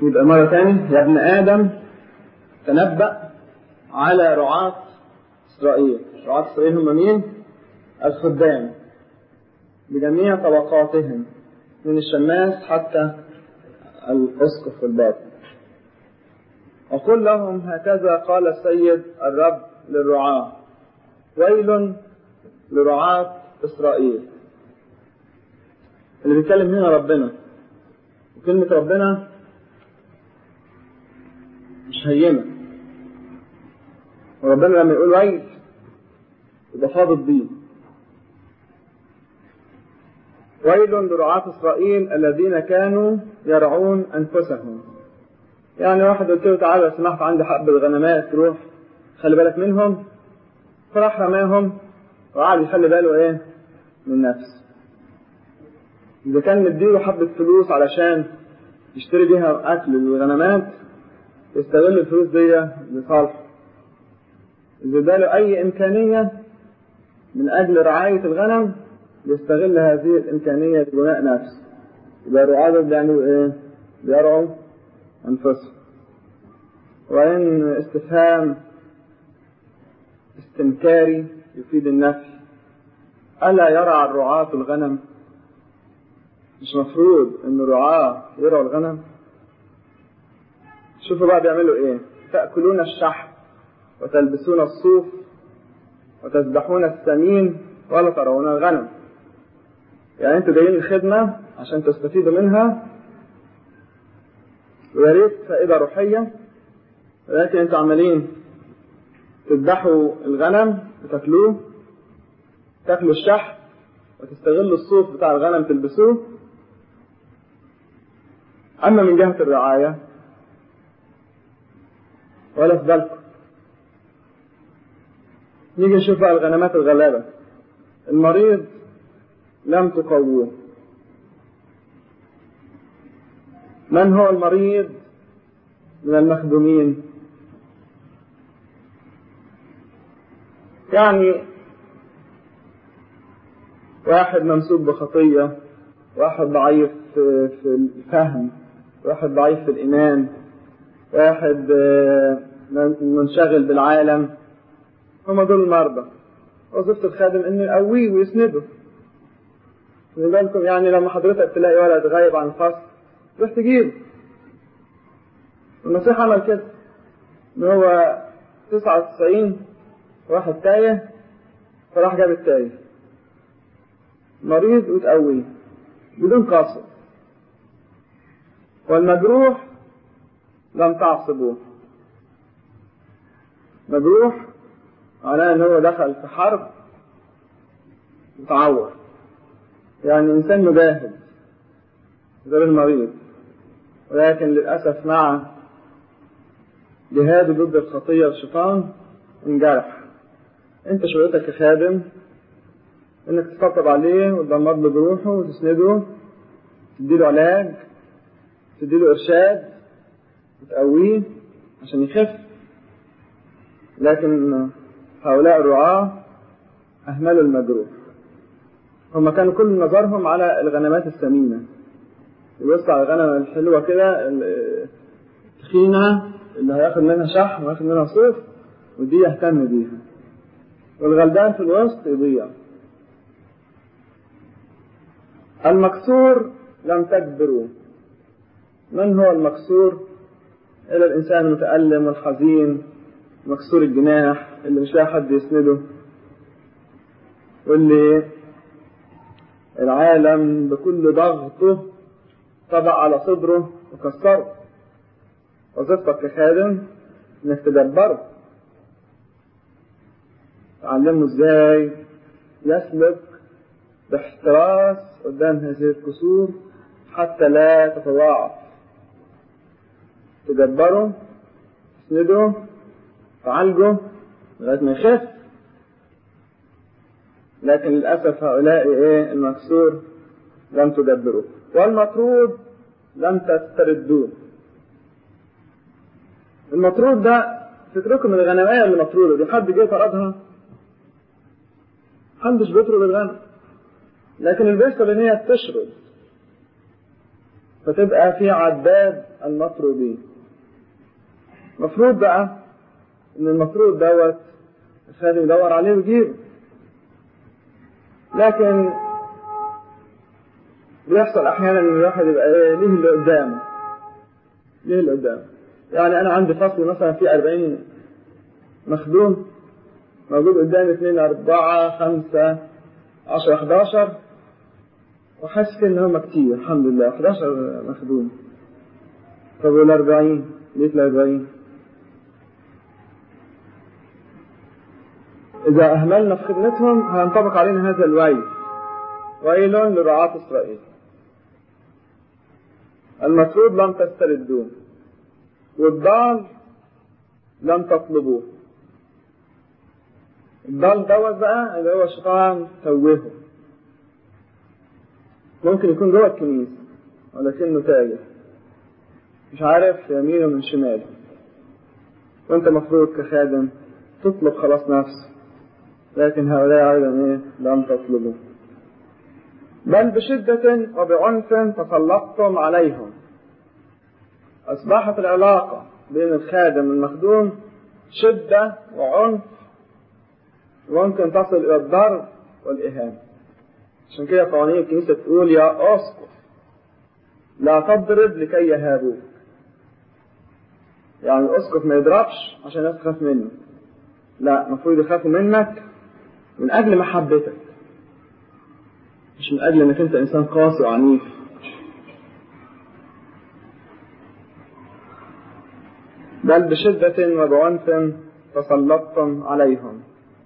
يبقى مرة تاني يا ابن آدم تنبأ على رعاة إسرائيل رعاة إسرائيل هم مين؟ الخدام بجميع طبقاتهم من الشماس حتى الأسقف الباطن وقل لهم هكذا قال السيد الرب للرعاة ويل لرعاة إسرائيل اللي بيتكلم هنا ربنا وكلمة ربنا مش هينة وربنا لما يقول ويل يبقى فاضل بيه ويل لرعاة إسرائيل الذين كانوا يرعون أنفسهم يعني واحد قلت له تعالى لو سمحت عندي حبة غنمات تروح خلي بالك منهم فراح رماهم وقعد يخلي باله ايه من نفسه إذا كان مديله حبة فلوس علشان يشتري بيها أكل للغنمات يستغل الفلوس دي لصالحه إذا اداله أي إمكانية من أجل رعاية الغنم يستغل هذه الإمكانية لبناء نفسه يبقى الرعاة دول بيعملوا إيه؟ بيرعوا أنفسهم وإن استفهام استنكاري يفيد النفي ألا يرعى الرعاة الغنم مش مفروض ان الرعاة يرعوا الغنم شوفوا بقى بيعملوا ايه تأكلون الشحم وتلبسون الصوف وتذبحون السمين ولا ترون الغنم يعني انتوا جايين الخدمة عشان تستفيدوا منها ويا ريت فائدة روحية ولكن انتوا عمالين تذبحوا الغنم وتاكلوه تاكلوا الشحم وتستغلوا الصوف بتاع الغنم تلبسوه أما من جهة الرعاية ولا في بالكم نيجي نشوف بقى الغنمات الغلابة المريض لم تقووه من هو المريض من المخدومين يعني واحد ممسوك بخطية واحد ضعيف في الفهم واحد ضعيف في الإيمان واحد منشغل بالعالم هم دول المرضى وظيفة الخادم إنه يقويه ويسنده خلي بالكم يعني لما حضرتك تلاقي ولد غايب عن الفصل تروح تجيبه المسيح عمل كده إن هو 99 واحد تايه فراح جاب التايه مريض وتقويه بدون قصد والمجروح لم تعصبوه مجروح معناه ان هو دخل في حرب وتعور يعني انسان مجاهد غير المريض ولكن للاسف مع جهاده ضد الخطيه والشيطان انجرح انت شغلتك كخادم انك تطبطب عليه وتدمر له جروحه وتسنده تديله علاج تديله ارشاد وتقويه عشان يخف لكن هؤلاء الرعاة أهملوا المجروح هم كانوا كل نظرهم على الغنمات السمينة يبص على الغنم الحلوة كده التخينة اللي هياخد منها شحم وياخد منها صوف ودي يهتم بيها والغلبان في الوسط يضيع المكسور لم تجبروا من هو المكسور إلى الإنسان المتألم والحزين مكسور الجناح اللي مش لاقي حد يسنده واللي العالم بكل ضغطه طبع على صدره وكسره وظيفتك كخادم انك تدبره تعلمه ازاي يسلك باحتراس قدام هذه الكسور حتى لا تتضاعف تدبره تسنده تعالجه لغايه ما يخف لكن للاسف هؤلاء ايه المكسور لم تدبروه والمطرود لم تستردوه المطرود ده فكركم من الغنمية اللي مطرودة دي حد جه طردها محدش بيطرد الغنم لكن اللي بيحصل ان هي تشرد فتبقى في عداد المطرودين المفروض بقى ان المفروض دوت الخادم يدور عليه ويجيبه لكن بيحصل احيانا ان الواحد يبقى ايه ليه اللي قدامه ليه اللي قدامه يعني انا عندي فصل مثلا فيه 40 مخدوم موجود قدامي 2 4 5 10 11 وحاسس ان هم كتير الحمد لله 11 مخدوم طب وال 40 ليه ال 40 إذا أهملنا في خدمتهم هينطبق علينا هذا الويل ويل لرعاة إسرائيل المطرود لم تستردوه والضال لم تطلبوه الضال دوت بقى اللي هو الشيطان توهه ممكن يكون جوه الكنيسة ولكنه تاجر مش عارف يمينه من شماله وانت مفروض كخادم تطلب خلاص نفسه لكن هؤلاء أيضا إيه لم تطلبوا بل بشدة وبعنف تسلطتم عليهم أصبحت العلاقة بين الخادم والمخدوم شدة وعنف وممكن تصل إلى الضرب والإهانة عشان كده قوانين الكنيسة تقول يا أسقف لا تضرب لكي يهابوك يعني الأسقف ما يضربش عشان الناس تخاف منه لا المفروض يخافوا منك من أجل محبتك مش من أجل أنك أنت إنسان قاسي وعنيف بل بشدة وبعنف تسلطتم عليهم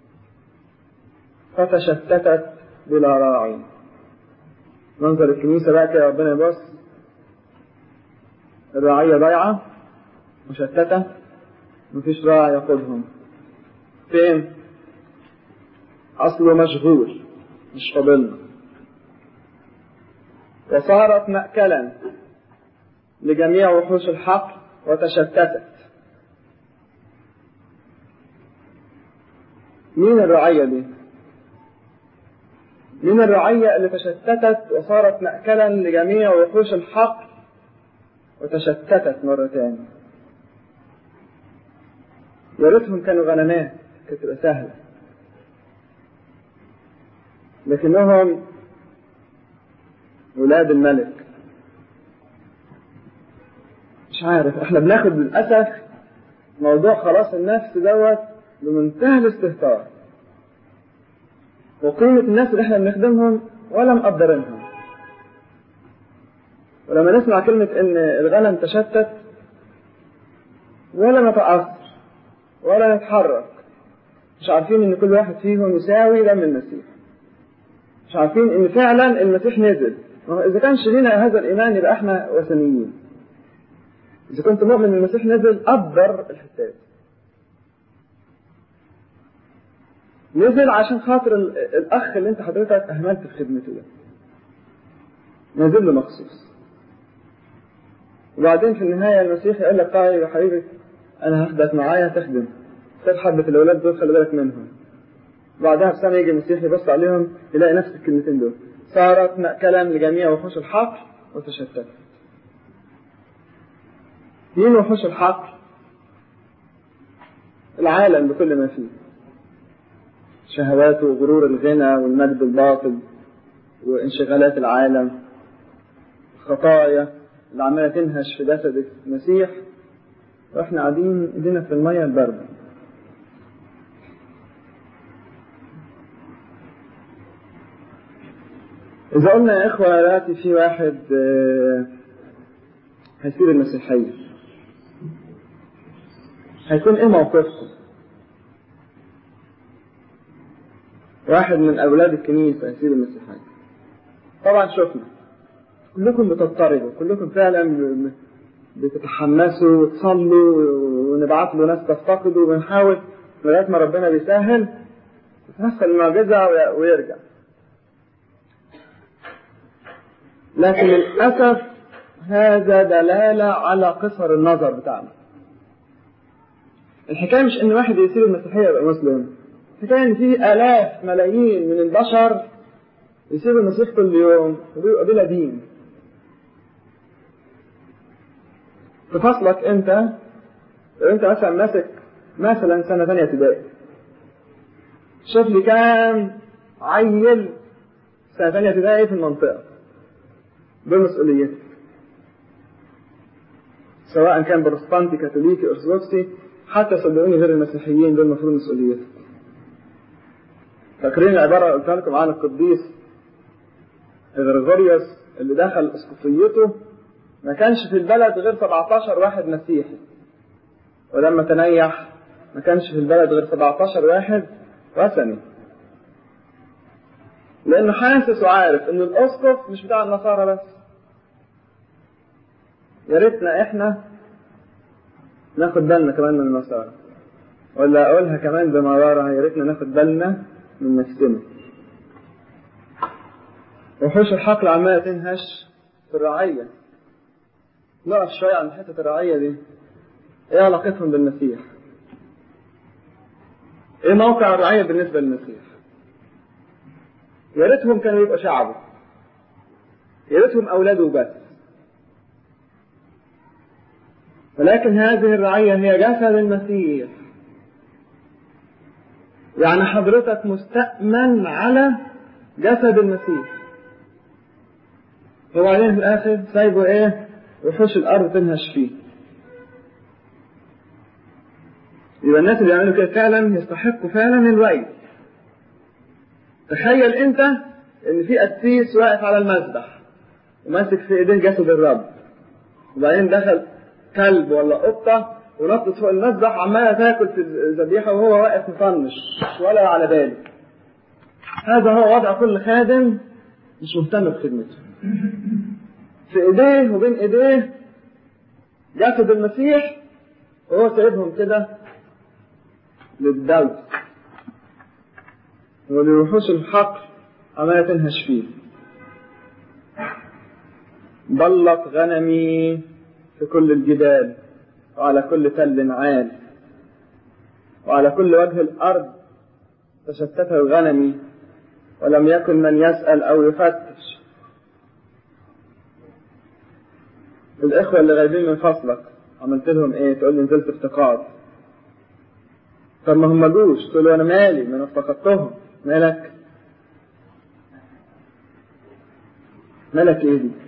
فتشتتت بلا راعي منظر الكنيسة بقى كده ربنا يبص الرعية ضايعة مشتتة مفيش راعي يقودهم فين؟ أصله مشغول مش فاضلنا وصارت مأكلا لجميع وحوش الحقل وتشتتت مين الرعية دي؟ مين الرعية اللي تشتتت وصارت مأكلا لجميع وحوش الحقل وتشتتت مرة تانية يا ريتهم كانوا غنمات كانت تبقى سهلة لكنهم ولاد الملك مش عارف احنا بناخد للأسف موضوع خلاص النفس دوت بمنتهى الاستهتار وقيمة الناس اللي احنا بنخدمهم ولا مقدرينهم ولما نسمع كلمة ان الغنم تشتت ولا نتأثر ولا نتحرك مش عارفين ان كل واحد فيهم يساوي دم المسيح مش عارفين ان فعلا المسيح نزل اذا كانش لنا هذا الايمان يبقى احنا وثنيين اذا كنت مؤمن ان المسيح نزل قدر الحساب نزل عشان خاطر الاخ اللي انت حضرتك اهملت في خدمته ده نازل له مخصوص وبعدين في النهاية المسيح يقول لك طيب يا حبيبي أنا هاخدك معايا تخدم خد حبة الأولاد دول خلي بالك منهم بعدها بسنة يجي المسيح يبص عليهم يلاقي نفس الكلمتين دول صارت مأكلا لجميع وحوش الحقل وتشتتت مين وحوش الحقل؟ العالم بكل ما فيه شهواته وغرور الغنى والمجد الباطل وانشغالات العالم خطايا اللي عمالة تنهش في جسد المسيح واحنا قاعدين ايدينا في المية الباردة إذا قلنا يا إخوة دلوقتي في واحد هيسيب المسيحية هيكون إيه موقفكم؟ واحد من أولاد الكنيسة هيسيب المسيحية طبعا شفنا كلكم بتضطربوا كلكم فعلا بتتحمسوا وتصلوا ونبعت له ناس تفتقدوا ونحاول لغايه ما ربنا بيسهل تحصل المعجزه ويرجع لكن للاسف هذا دلاله على قصر النظر بتاعنا الحكايه مش ان واحد يسيب المسيحيه يبقى مسلم الحكايه ان في الاف ملايين من البشر يسيبوا المسيح كل يوم وبيبقى بلا دين في فصلك انت لو انت مثلا ماسك مثلا سنة ثانية ابتدائي شوف لي كام عيل سنة ثانية ابتدائي في المنطقة بمسؤوليتك سواء كان بروتستانتي كاثوليكي ارثوذكسي حتى صدقوني غير المسيحيين دول المفروض مسؤوليتك فاكرين العبارة اللي قلتها لكم عن القديس غريغوريوس اللي دخل اسقفيته ما كانش في البلد غير 17 واحد مسيحي ولما تنيح ما كانش في البلد غير 17 واحد وثني لانه حاسس وعارف ان الاسقف مش بتاع النصارى بس يا ريتنا احنا ناخد بالنا كمان من النصارى ولا اقولها كمان بمرارة يا ريتنا ناخد بالنا من نفسنا وحوش الحقل عمالة تنهش في الرعية نقف شوية عن حتة الرعية دي ايه علاقتهم بالمسيح ايه موقع الرعية بالنسبة للمسيح يا ريتهم كانوا يبقوا شعبه يا ريتهم اولاده بس ولكن هذه الرعية هي جسد المسيح يعني حضرتك مستأمن على جسد المسيح وبعدين في الآخر سايبه إيه وحوش الأرض تنهش فيه يبقى الناس اللي يعملوا كده فعلا يستحقوا فعلا الوعي تخيل أنت إن في قسيس واقف على المذبح وماسك في إيديه جسد الرب وبعدين دخل كلب ولا قطة ونطت فوق المذبح عمالة تاكل في الذبيحة وهو واقف مطنش ولا على باله هذا هو وضع كل خادم مش مهتم بخدمته في ايديه وبين ايديه جسد المسيح وهو سايبهم كده للدوس ولوحوش الحقل عمالة تنهش فيه ضلت غنمي في كل الجبال وعلى كل تل عال وعلى كل وجه الأرض تشتت الغنم ولم يكن من يسأل أو يفتش الإخوة اللي غايبين من فصلك عملت لهم إيه؟ تقول لي نزلت افتقاد طب ما هم جوش تقول له أنا مالي ما أنا افتقدتهم مالك؟ مالك إيه دي؟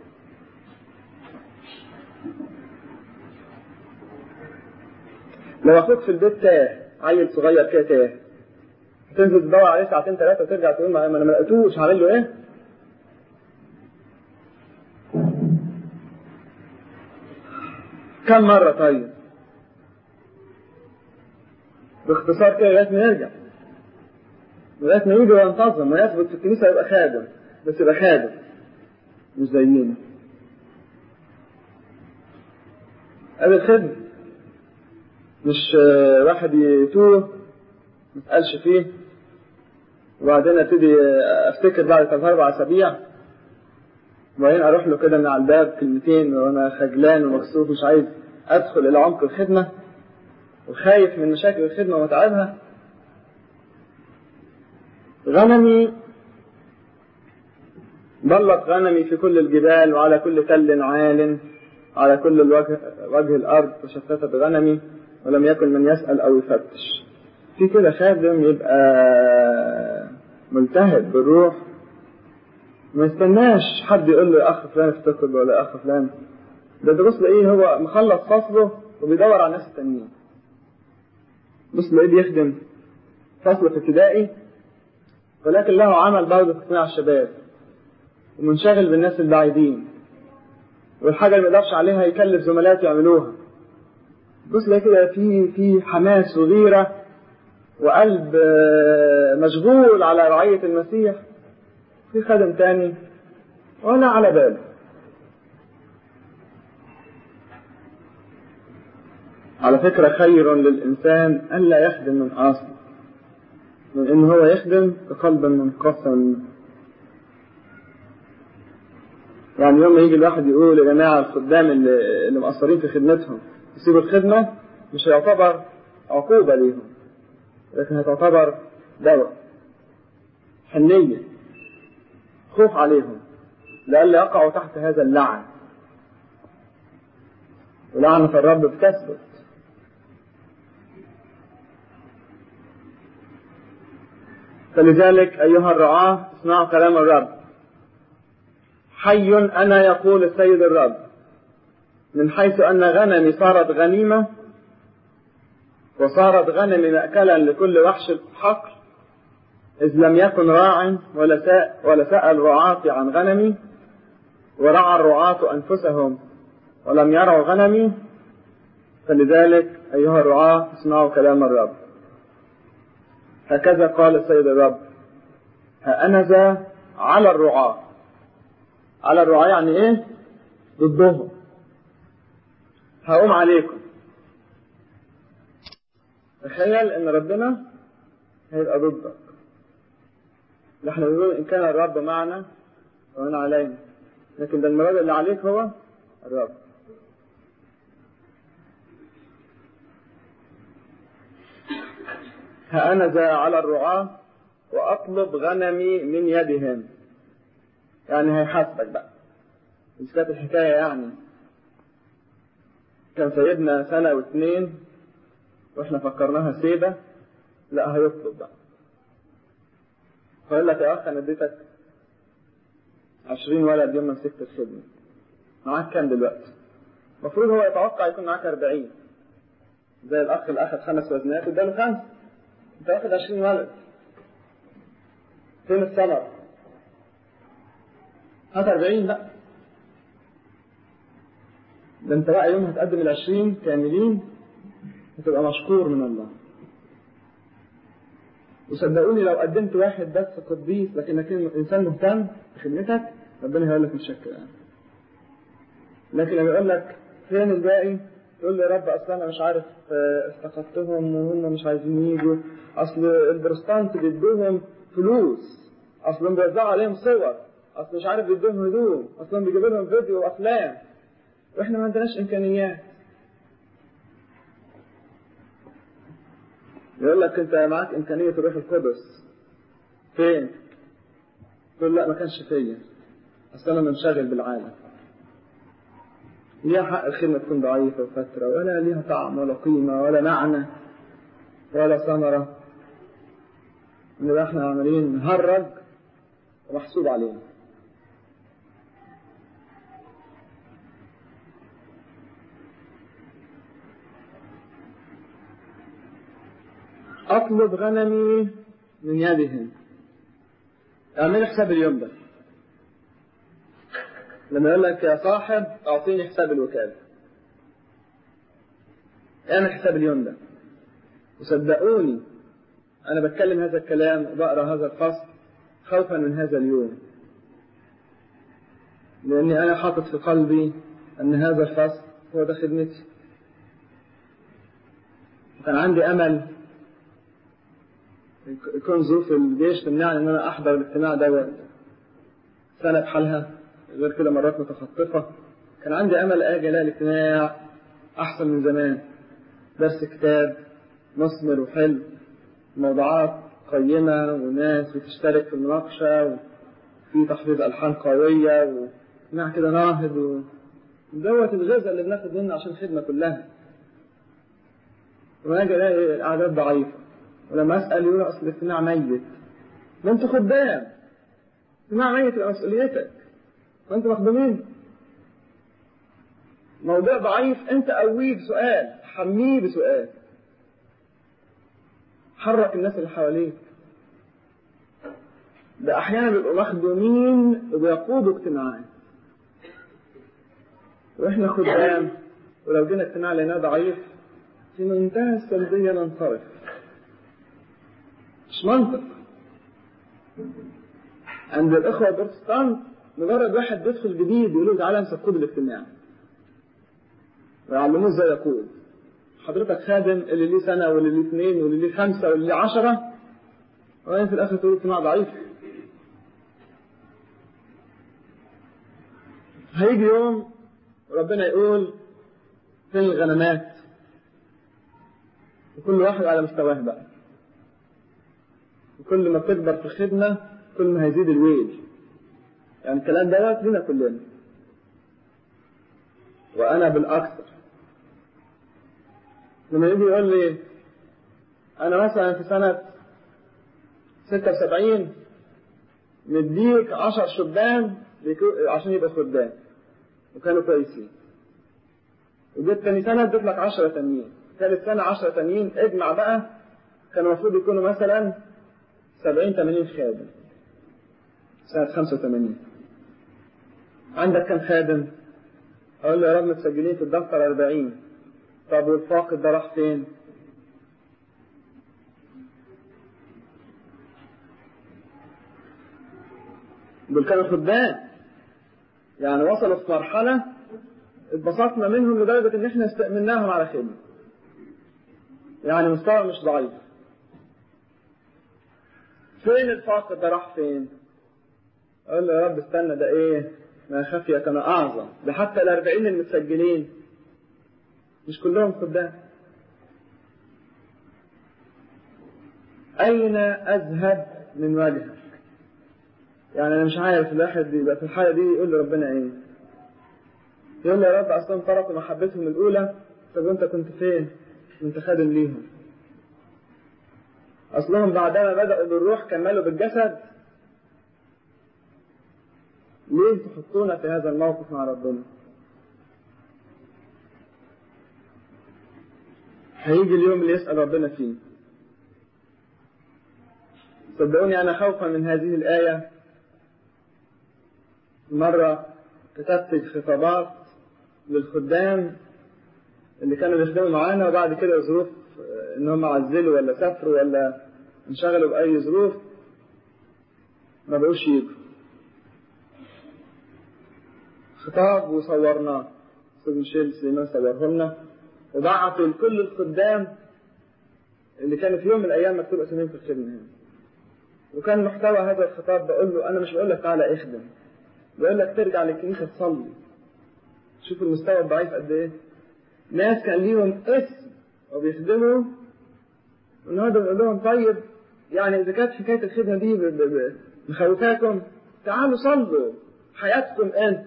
لو اخوك في البيت تاه عيل صغير كده تاه تنزل تدور عليه ساعتين ثلاثه وترجع تقول ما انا ما لقيتوش عامل له ايه؟ كم مرة طيب؟ باختصار كده لغاية ما يرجع لغاية ما يجي وينتظم ويثبت في الكنيسة يبقى خادم بس يبقى خادم مش زينا ادي الخدمة مش واحد يتوه ما تسألش فيه وبعدين ابتدي افتكر بعد ثلاث اربع اسابيع وبعدين اروح له كده من على الباب كلمتين وانا خجلان ومكسوف مش عايز ادخل الى عمق الخدمه وخايف من مشاكل الخدمه ومتعبها غنمي ضلت غنمي في كل الجبال وعلى كل تل عال على كل الوجه وجه الارض وشتتت غنمي ولم يكن من يسأل أو يفتش في كده خادم يبقى ملتهب بالروح ما يستناش حد يقول له يا أخ فلان افتقد ولا يا أخ فلان ده ده بص ايه هو مخلص فصله وبيدور على الناس التانيين بص ايه بيخدم فصل في ابتدائي ولكن له عمل برضه في قطاع الشباب ومنشغل بالناس البعيدين والحاجة اللي ما يقدرش عليها يكلف زملاته يعملوها بص لا كده في في حماس وغيرة وقلب مشغول على رعية المسيح في خادم تاني ولا على باله على فكرة خير للإنسان ألا يخدم من أصل من إن هو يخدم بقلب منقسم يعني يوم ما يجي الواحد يقول يا جماعة الخدام اللي, اللي مقصرين في خدمتهم يسيبوا الخدمة مش هيعتبر عقوبة ليهم لكن هتعتبر دواء حنية خوف عليهم لئلا يقعوا تحت هذا اللعن ولعنة الرب بتثبت فلذلك أيها الرعاة اسمعوا كلام الرب حي أنا يقول السيد الرب من حيث أن غنمي صارت غنيمة وصارت غنمي مأكلا لكل وحش حقل إذ لم يكن راع ولا سأل, ولا سأل رعاتي عن غنمي ورعى الرعاة أنفسهم ولم يرعوا غنمي فلذلك أيها الرعاة اسمعوا كلام الرب هكذا قال السيد الرب ها أنا ذا على الرعاة على الرعاة يعني إيه؟ ضدهم هقوم عليكم تخيل إن ربنا هيبقى ضدك نحن بنقول إن كان الرب معنا فمن علينا لكن ده المراد اللي عليك هو الرب ها أنا ذا على الرعاة وأطلب غنمي من يدهم يعني هيحاسبك بقى مش كانت الحكاية يعني كان سيدنا سنة واثنين واحنا فكرناها سيدة لا هيطلب بقى فقال لك يا أخ أنا اديتك عشرين ولد يوم ما مسكت الخدمة معاك كام دلوقتي؟ المفروض هو يتوقع يكون معاك أربعين زي الأخ اللي أخذ خمس وزنات اداله خمسة أنت واخد عشرين ولد فين الثمر؟ هات أربعين بقى ده أنت بقى يوم هتقدم العشرين كاملين هتبقى مشكور من الله وصدقوني لو قدمت واحد بس قديس لكنك انسان مهتم بخدمتك ربنا هيقول لك متشكر يعني. لكن لما يقول لك فين الباقي تقول له يا رب اصل انا مش عارف افتقدتهم وهم مش عايزين يجوا اصل البروستانت بيدوهم فلوس اصلهم بيوزعوا عليهم صور اصل مش عارف بيدوهم هدوم اصلهم بيجيبوا لهم فيديو وافلام واحنا ما عندناش امكانيات يقول لك انت معاك امكانيه الروح القدس فين؟ تقول لا ما كانش فيا اصل انا منشغل بالعالم ليها حق الخدمه تكون ضعيفه وفتره ولا ليها طعم ولا قيمه ولا معنى ولا ثمره نبقى احنا عمالين نهرج ومحسوب علينا أطلب غنمي من يدهم اعمل حساب اليوم ده لما يقول لك يا صاحب أعطيني حساب الوكالة اعمل حساب اليوم ده وصدقوني أنا بتكلم هذا الكلام وبقرأ هذا الفصل خوفا من هذا اليوم لأني أنا حاطط في قلبي أن هذا الفصل هو ده خدمتي وكان عندي أمل يكون ظروف الجيش تمنعني ان انا احضر الاجتماع دوت سنة بحالها غير كده مرات متخطفة كان عندي امل اجي الاقي الاجتماع احسن من زمان درس كتاب مثمر وحلو موضوعات قيمة وناس بتشترك في المناقشة وفي تحفيظ ألحان قوية واجتماع كده ناهض و... دوت الغذاء اللي بناخد منه عشان الخدمة كلها وأجي ألاقي الأعداد ضعيفة ولما اسال يقول اصل الاجتماع ميت ما انت خدام اجتماع ميت يبقى مسؤوليتك وانت مخدومين موضوع ضعيف انت قويه بسؤال حميه بسؤال حرك الناس اللي حواليك ده احيانا بيبقوا مخدومين وبيقودوا اجتماعات واحنا خدام ولو جينا اجتماع لقيناه ضعيف في منتهى السلبيه ننصرف مش منطق عند الإخوة البروتستانت مجرد واحد بيدخل جديد يقول له تعالى امسك قود الاجتماع ويعلموه ازاي يقود حضرتك خادم اللي ليه سنة واللي ليه اثنين واللي ليه خمسة واللي ليه عشرة وبعدين في الآخر تقول اجتماع ضعيف هيجي يوم ربنا يقول فين الغنمات وكل واحد على مستواه بقى وكل ما تكبر في الخدمة كل ما هيزيد الويل يعني الكلام دوت لنا كلنا وأنا بالأكثر لما يجي يقول لي أنا مثلا في سنة 76 مديك 10 شبان عشان يبقوا خدام وكانوا كويسين وجيت تاني سنة اديت لك 10 تانيين ثالث سنة 10 تانيين اجمع بقى كان المفروض يكونوا مثلا 70 80 خادم سنة 85 عندك كم خادم؟ أقول له يا رب متسجلين في الدفتر 40 طب والفاقد ده راح فين؟ دول كانوا خدام يعني وصلوا في مرحلة اتبسطنا منهم لدرجة إن إحنا استأمناهم على خدمة يعني مستوى مش ضعيف فين الفاقد ده راح فين؟ أقول له يا رب استنى ده إيه؟ ما خفي كان أعظم ده حتى الأربعين المتسجلين مش كلهم خدام أين أذهب من وجهك؟ يعني أنا مش عارف الواحد يبقى في الحالة دي يقول لربنا إيه؟ يقول له يا رب أصلا تركوا محبتهم الأولى طب وأنت كنت فين؟ أنت خادم ليهم. أصلهم بعدما بدأوا بالروح كملوا بالجسد ليه تحطونا في هذا الموقف مع ربنا؟ هيجي اليوم اللي يسأل ربنا فيه. صدقوني أنا خوفا من هذه الآية مرة كتبت خطابات للخدام اللي كانوا بيخدموا معانا وبعد كده ظروف ان هم عزلوا ولا سافروا ولا انشغلوا بأي ظروف ما بقوش يجوا خطاب وصورناه استاذ ميشيل سليمان صوره لنا وبعته لكل الخدام اللي كانوا في يوم من الايام مكتوب اساميهم في الخدمه هنا وكان محتوى هذا الخطاب بقول له انا مش بقول لك تعالى اخدم بقول لك ترجع للكنيسه تصلي شوف المستوى الضعيف قد ايه ناس كان ليهم اسم وبيخدموا النهارده بنقول لهم طيب يعني اذا كانت حكايه الخدمه دي مخوفاكم تعالوا صلوا حياتكم انت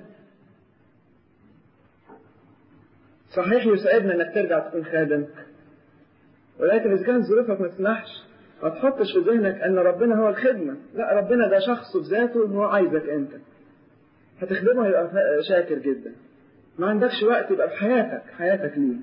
صحيح يسعدنا انك ترجع تكون خادم ولكن اذا كانت ظروفك ما تسمحش ما تحطش في ذهنك ان ربنا هو الخدمه لا ربنا ده شخص بذاته هو عايزك انت هتخدمه هيبقى شاكر جدا ما عندكش وقت يبقى في حياتك حياتك ليه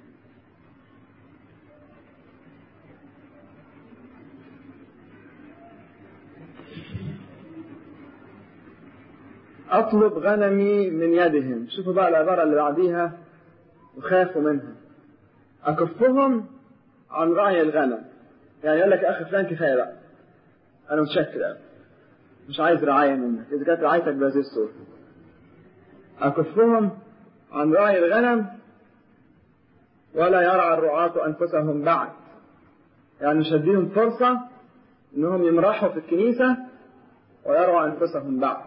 أطلب غنمي من يدهم شوفوا بقى العبارة اللي بعديها وخافوا منها أكفهم عن رعي الغنم يعني يقول لك يا أخي فلان كفاية بقى أنا متشكر أوي مش عايز رعاية منك إذا كانت رعايتك بهذه الصورة أكفهم عن رعي الغنم ولا يرعى الرعاة أنفسهم بعد يعني مش هديهم فرصة إنهم يمرحوا في الكنيسة ويرعوا أنفسهم بعد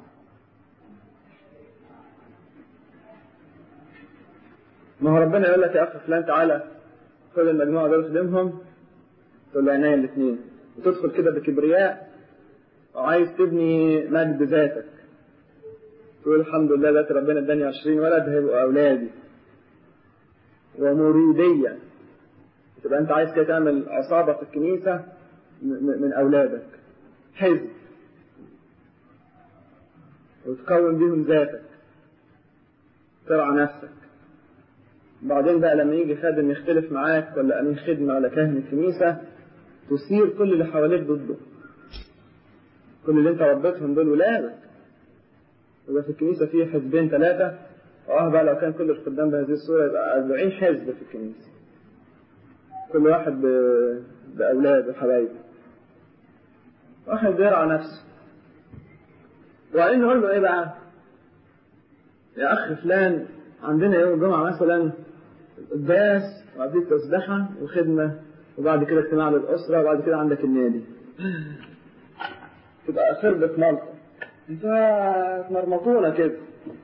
ما هو ربنا يقول لك يا أخي فلان تعالى خد المجموعة دول خدمهم تقول له عينيا الاثنين وتدخل كده بكبرياء وعايز تبني مجد ذاتك تقول الحمد لله ذات ربنا اداني 20 ولد هيبقوا اولادي ومريدية تبقى انت عايز كده تعمل عصابة في الكنيسة من اولادك حزب وتكون بيهم ذاتك ترعى نفسك بعدين بقى لما يجي خادم يختلف معاك ولا امين خدمة ولا كاهن الكنيسة تثير كل اللي حواليك ضده كل اللي انت ربيتهم دول ولادك يبقى في الكنيسة فيه حزبين ثلاثة اه بقى لو كان كل الخدام بهذه الصورة يبقى 40 حزب في الكنيسة كل واحد ب... بأولاد وحبايبه واحد بيرعى نفسه وبعدين نقول له ايه بقى؟ يا أخ فلان عندنا يوم الجمعة مثلا القداس وبعدين تسبحة وخدمة وبعد كده اجتماع للأسرة وبعد كده عندك النادي تبقى خربة ملطة انت مرمطونة كده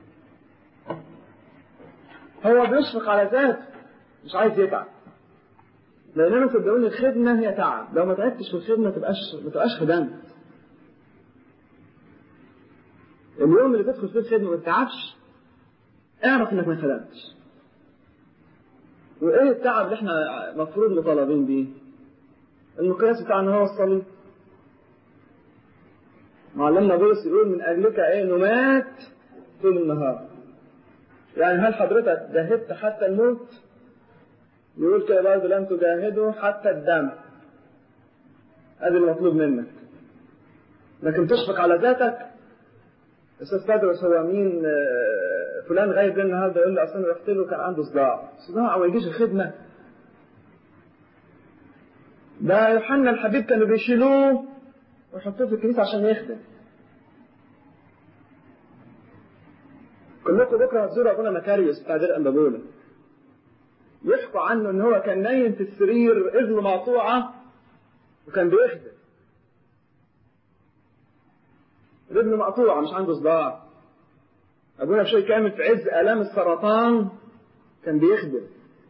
هو بيشفق على ذاته مش عايز يتعب لان انا صدقوني الخدمه هي تعب لو ما تعبتش في الخدمه ما تبقاش ما تبقاش خدمت اليوم اللي تدخل فيه الخدمه وما تتعبش اعرف انك ما خدمتش وايه التعب اللي احنا مفروض مطالبين بيه المقياس بتاعنا هو الصليب معلمنا بولس يقول من اجلك ايه نمات طول النهار يعني هل حضرتك جاهدت حتى الموت يقول كده برضه لن تجاهدوا حتى الدم هذا المطلوب منك لكن تشفق على ذاتك استاذ تدرس هو مين فلان غايب ليه النهارده يقول لي اصل انا رحت له كان عنده صداع صداع وما يجيش الخدمه ده يوحنا الحبيب كانوا بيشيلوه ويحطوه في الكنيسه عشان يخدم كلكم بكره هتزوروا ابونا مكاريوس بتاع دير امبابولا يحكوا عنه ان هو كان نايم في السرير رجله مقطوعه وكان بيخدم رجله مقطوعه مش عنده صداع ابونا بشوي كامل في عز الام السرطان كان بيخدم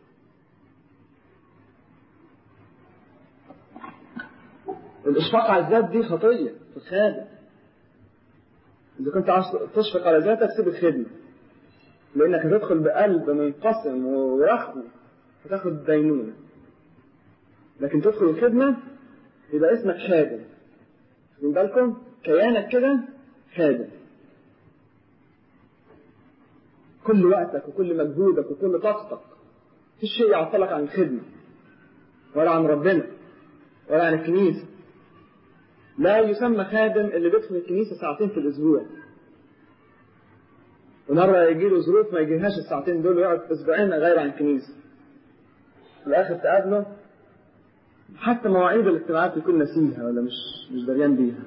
الاشفاق على الذات دي خطيه في الخادم اذا كنت عايز تشفق على ذاتك سيب الخدمه لانك هتدخل بقلب منقسم ورخو هتاخد دينونه لكن تدخل الخدمه يبقى اسمك خادم من بالكم كيانك كده خادم كل وقتك وكل مجهودك وكل طاقتك مفيش شيء يعطلك عن الخدمة ولا عن ربنا ولا عن الكنيسة لا يسمى خادم اللي بيدخل الكنيسة ساعتين في الأسبوع ومرة يجي له ظروف ما يجيلهاش الساعتين دول ويقعد أسبوعين غير عن الكنيسة في الآخر تقابله حتى مواعيد الاجتماعات يكون نسيها ولا مش مش دريان بيها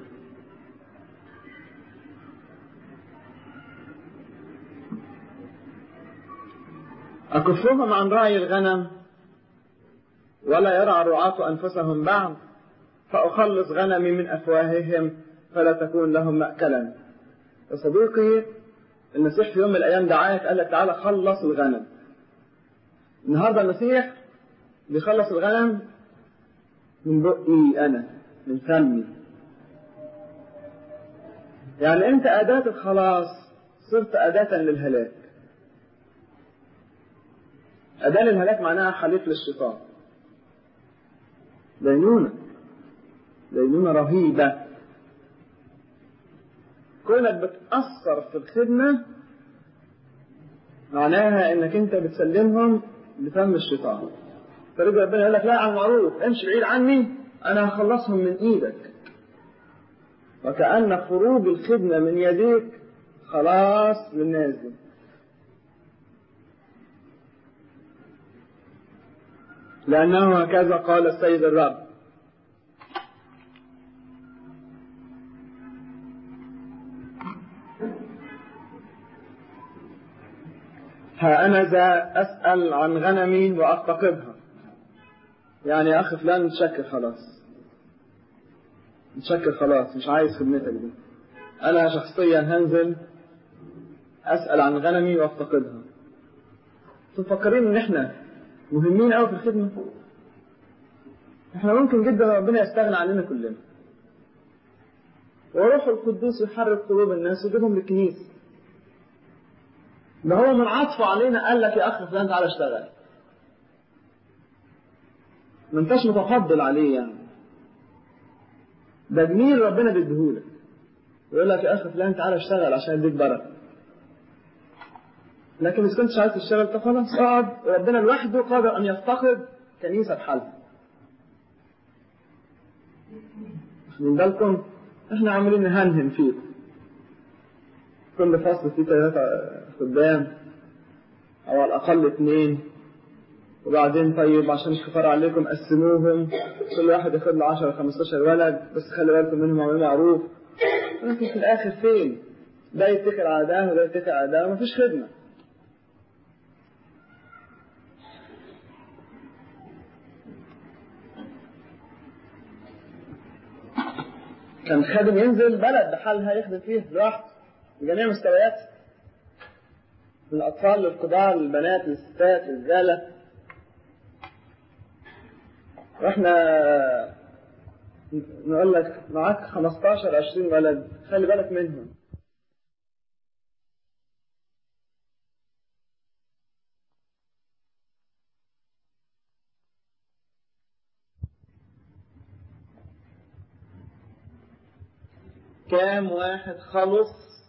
أكفهم عن رعي الغنم ولا يرعى الرعاة أنفسهم بعد فأخلص غنمي من أفواههم فلا تكون لهم مأكلا يا صديقي المسيح في يوم من الأيام دعاك قال لك تعالى خلص الغنم النهارده المسيح بيخلص الغنم من بقي أنا من فمي يعني أنت أداة الخلاص صرت أداة للهلاك أداة للهلاك معناها حليف للشيطان دينونة دينونة رهيبة كونك بتأثر في الخدمة معناها انك انت بتسلمهم لفم الشيطان فرجع ربنا يقول لك لا على المعروف امشي بعيد عني انا هخلصهم من ايدك وكأن خروج الخدمة من يديك خلاص للناس دي لأنه هكذا قال السيد الرب ها أنا ذا أسأل عن غنمي وأفتقدها يعني يا أخي فلان متشكر خلاص متشكر خلاص مش عايز خدمتك دي أنا شخصيا هنزل أسأل عن غنمي وأفتقدها تفكرين إن إحنا مهمين قوي في الخدمة احنا ممكن جدا ربنا يستغنى عننا كلنا وروح القدوس يحرك قلوب الناس ويجيبهم للكنيسة ده هو من عطفه علينا قال لك يا اخ فلان تعالى اشتغل ما انتش متفضل عليه يعني ده جميل ربنا بيديهولك يقول لك يا اخ فلان تعالى اشتغل عشان يديك بركه لكن إذا كنتش عايز تشتغل طب خلاص اقعد ربنا لوحده قادر أن يفتقد كنيسة بحالها. من بالكم احنا عاملين نهنهن فيكم. كل فصل فيه ثلاثة خدام أو على الأقل اثنين وبعدين طيب عشان الكفار عليكم قسموهم كل واحد ياخد له 10 15 ولد بس خلي بالكم منهم عملوا معروف لكن في الآخر فين؟ ده يتكل على ده وده يتكل على ده ومفيش خدمة. كان خادم ينزل بلد بحالها يخدم فيه لوحده بجميع مستويات من الأطفال للكبار للبنات للستات للرجالة واحنا نقول لك معاك 15 20 ولد خلي بالك منهم كام واحد خلص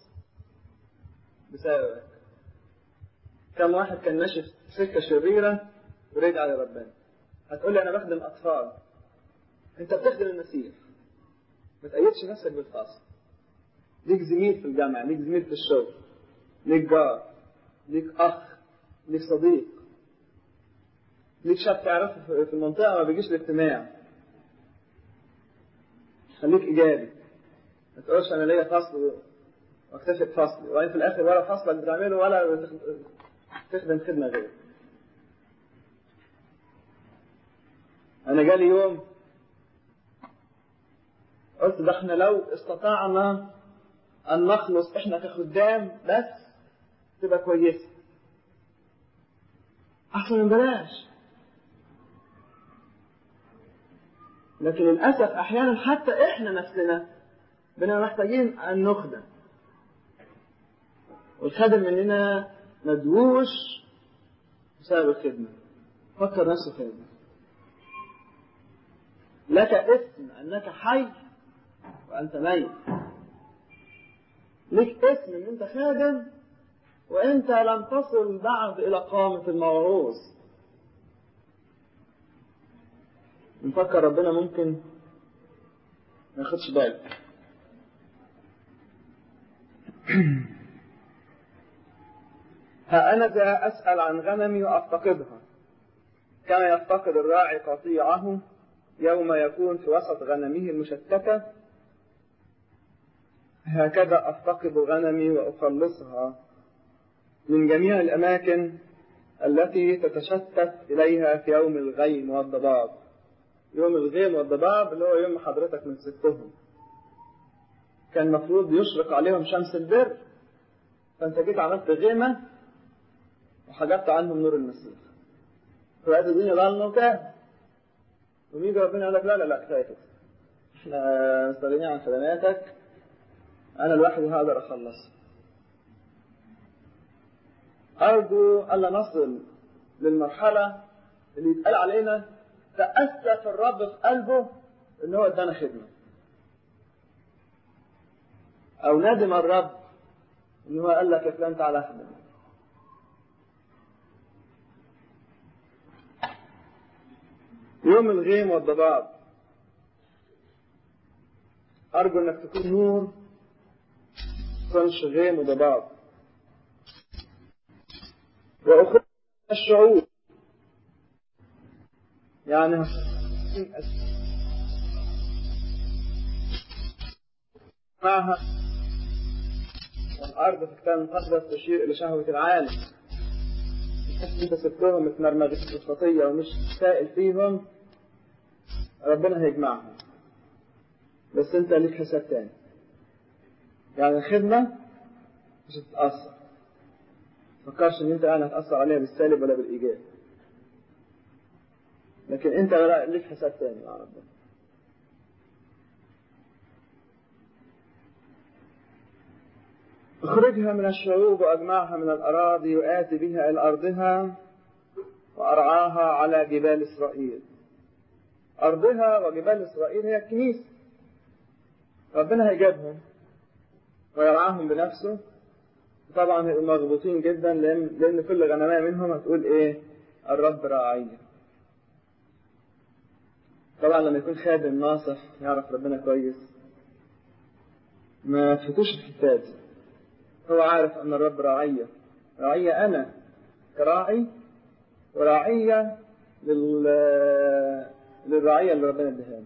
بسببك كم واحد كان ماشي في سكة شريرة ورجع لربنا هتقول لي أنا بخدم أطفال أنت بتخدم المسيح ما تقيدش نفسك بالخاص ليك زميل في الجامعة ليك زميل في الشغل ليك جار ليك أخ ليك صديق ليك شاب تعرفه في المنطقة ما بيجيش الاجتماع خليك إيجابي ما تقولش أنا ليا فصل واكتفي بفصلي وبعدين في الآخر ولا فصلك بتعمله ولا تخدم خدمة غير أنا جالي يوم قلت ده احنا لو استطعنا أن نخلص احنا كخدام بس تبقى كويسة أحسن من بلاش لكن للأسف أحيانا حتى إحنا نفسنا بنبقى محتاجين أن نخدم والخادم مننا مدووش بسبب الخدمة فكر نفسه خادم لك اسم أنك حي وأنت ميت لك اسم أن أنت خادم وأنت لم تصل بعد إلى قامة الموعوظ نفكر ربنا ممكن ما ياخدش بالك ها أنا ذا أسأل عن غنمي وأفتقدها كما يفتقد الراعي قطيعه يوم يكون في وسط غنمه المشتتة هكذا أفتقد غنمي وأخلصها من جميع الأماكن التي تتشتت إليها في يوم الغيم والضباب يوم الغيم والضباب اللي هو يوم حضرتك من ستهم كان المفروض يشرق عليهم شمس البر فأنت جيت عملت غيمة وحجبت عنهم نور المسيح فبقت الدنيا ضلمة وكان ويجي ربنا يقول لك لا لا لا كفاية كده احنا مستغنيين عن خدماتك أنا لوحدي هقدر أخلص أرجو ألا نصل للمرحلة اللي يتقال علينا تأسف الرب في قلبه إن هو ادانا خدمة أو ندم الرب إن هو قال لك يا فلان تعالى خدم يوم الغيم والضباب أرجو إنك تكون نور تكونش غيم وضباب وأخرج الشعوب يعني معها والأرض في الكتاب المقدس تشير إلى شهوة العالم أنت سبتهم متمرمغين في الخطية ومش سائل فيهم ربنا هيجمعهم بس أنت ليك حساب تاني يعني الخدمة مش هتتأثر فكرش ان انت يعني هتأثر عليها بالسالب ولا بالإيجاب لكن انت ليك حساب تاني مع ربنا اخرجها من الشعوب واجمعها من الاراضي واتي بها الى ارضها وارعاها على جبال اسرائيل ارضها وجبال اسرائيل هي الكنيسه ربنا هيجابهم ويرعاهم بنفسه طبعا هيبقوا مغبوطين جدا لان لان كل غنمايه منهم هتقول ايه الرب راعي طبعا لما يكون خادم ناصح يعرف ربنا كويس ما تفوتوش الحتات هو عارف ان الرب راعية راعية انا كراعي وراعية لل... للرعية اللي ربنا اداها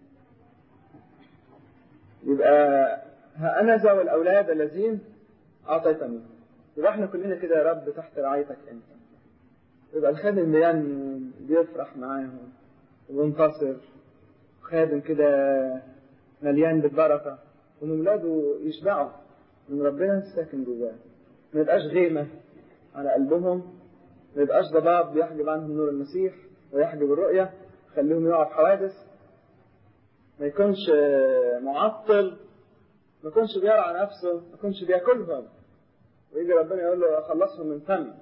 يبقى ها انا ذا والاولاد الذين أعطيتني يبقى احنا كلنا كده يا رب تحت رعايتك أنت يبقى الخادم بينمو بيفرح معاهم وينتصر خادم كده مليان بالبركة ومن ولاده يشبعوا من ربنا ساكن جواه ما يبقاش غيمة على قلبهم ما يبقاش ضباب بيحجب عنهم نور المسيح ويحجب الرؤية يخليهم يقعوا في حوادث ما يكونش معطل ما يكونش بيرعى نفسه ما يكونش بياكلهم ويجي ربنا يقول له اخلصهم من فمي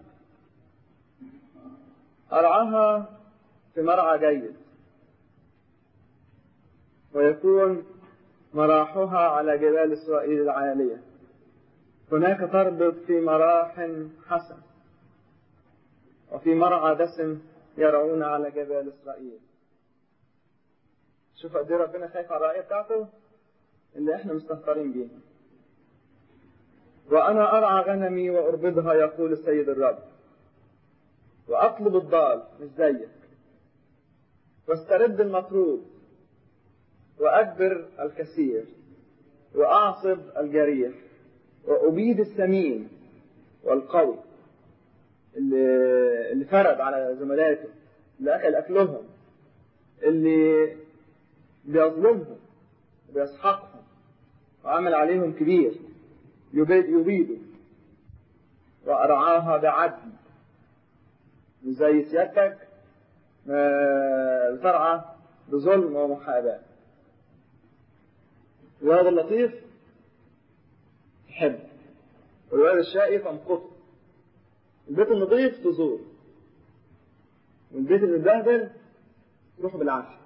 ارعاها في مرعى جيد ويكون مراحها على جبال إسرائيل العالية هناك تربط في مراح حسن وفي مرعى دسم يرعون على جبال إسرائيل شوف قد ايه ربنا خايف على الرعية بتاعته اللي احنا مستهترين بيها وأنا أرعى غنمي وأربضها يقول السيد الرب وأطلب الضال مش زيك واسترد المطلوب وأجبر الكثير وأعصب الجريح وأبيد السمين والقوي اللي, اللي فرد على زملاته اللي أكل أكلهم اللي بيظلمهم وبيسحقهم وعمل عليهم كبير يبيد يبيده وأرعاها بعدل مش زي سيادتك ترعى بظلم ومحاباة وهذا اللطيف تحب والولد الشقي تمقته البيت النظيف تزور والبيت المتبهدل تروح بالعافية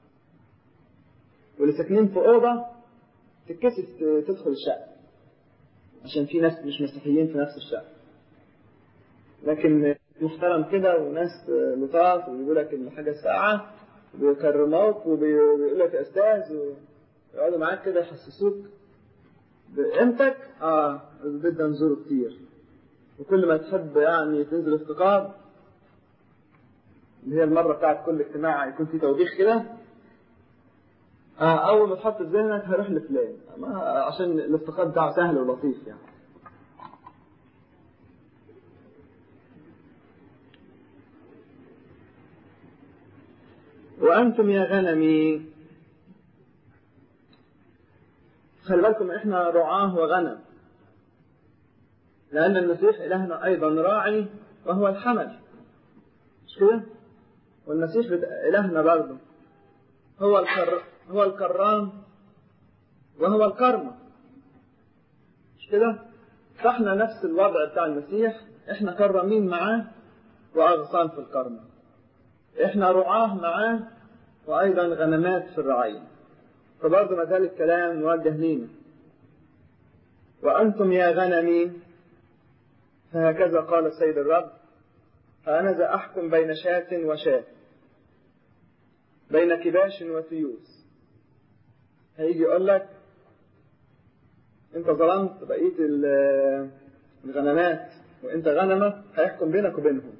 واللي ساكنين في أوضة تتكسف تدخل الشقة عشان في ناس مش مسيحيين في نفس الشقة لكن محترم كده وناس لطاف وبيقول لك ان حاجه ساعه وبيكرموك وبيقول لك استاذ ويقعدوا معاك كده يحسسوك بقيمتك اه البيت ده نزوره كتير وكل ما تحب يعني تنزل افتقاد اللي هي المره بتاعت كل اجتماع يكون في توبيخ كده آه اول ما تحط في ذهنك هروح لفلان عشان الافتقاد بتاعه سهل ولطيف يعني وأنتم يا غنمي خلي بالكم إحنا رعاه وغنم لأن المسيح إلهنا أيضا راعي وهو الحمل مش كده؟ والمسيح إلهنا برضه هو الكر هو الكرام وهو الكرمة مش كده؟ فاحنا نفس الوضع بتاع المسيح احنا كرمين معاه وأغصان في الكرمة احنا رعاه معاه وايضا غنمات في الرعية فبرضه ما زال الكلام موجه لينا وانتم يا غنمي فهكذا قال السيد الرب فانا ذا احكم بين شاة وشاة بين كباش وتيوس هيجي يقول لك انت ظلمت بقيه الغنمات وانت غنمه هيحكم بينك وبينهم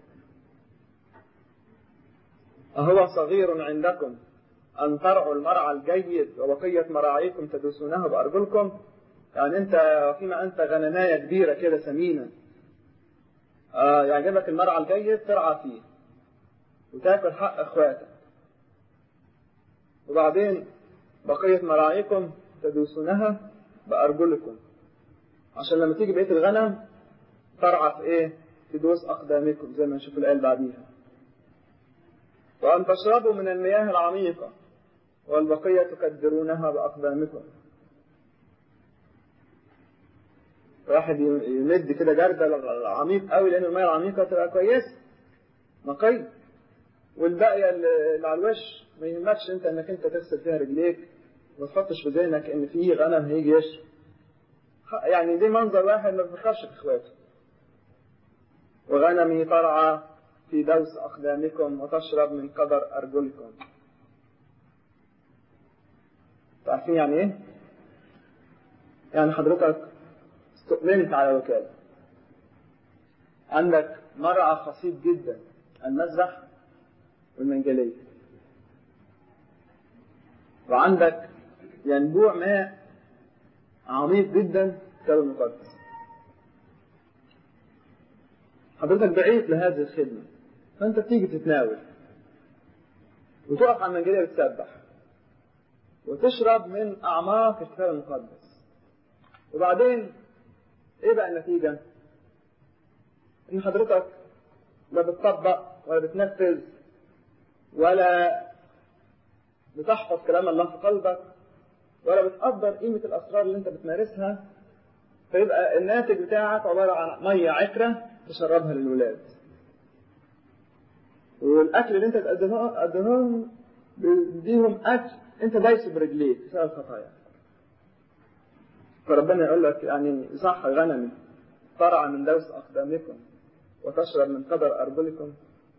أهو صغير عندكم أن ترعوا المرعى الجيد وبقية مراعيكم تدوسونه بأرجلكم يعني أنت فيما أنت غنماية كبيرة كده سمينة آه يعجبك المرعى الجيد ترعى فيه وتاكل حق إخواتك وبعدين بقية مراعيكم تدوسونها بأرجلكم عشان لما تيجي بقية الغنم ترعى في إيه؟ تدوس أقدامكم زي ما نشوف الآية اللي بعديها وأن تشربوا من المياه العميقة والبقية تكدرونها بأقدامكم واحد يمد كده جردل عميق قوي لأن المياه العميقة تبقى كويسة نقي والباقية اللي على الوش ما يهمكش انت انك انت تغسل فيها رجليك وما تحطش في ذهنك ان في غنم هيجي يشرب يعني دي منظر واحد ما بيفكرش في اخواته وغنمي ترعى في دوس أقدامكم وتشرب من قدر أرجلكم عارفين يعني إيه؟ يعني حضرتك استؤمنت على وكالة عندك مرعى خصيب جدا المزح والمنجلية وعندك ينبوع ماء عميق جدا كتاب المقدس حضرتك بعيد لهذه الخدمة فأنت بتيجي تتناول وتقف على المنجلية بتسبح وتشرب من أعماق الكتاب المقدس وبعدين إيه بقى النتيجة؟ إن حضرتك لا بتطبق ولا بتنفذ ولا بتحفظ كلام الله في قلبك ولا بتقدر قيمة الأسرار اللي أنت بتمارسها فيبقى الناتج بتاعك عبارة عن مية عكرة تشربها للولاد والأكل اللي أنت تقدمه تقدمهم بيديهم أكل أنت دايسه برجليك بسبب خطايا فربنا يقول لك يعني صح غنمي ترعى من دوس أقدامكم وتشرب من قدر أرجلكم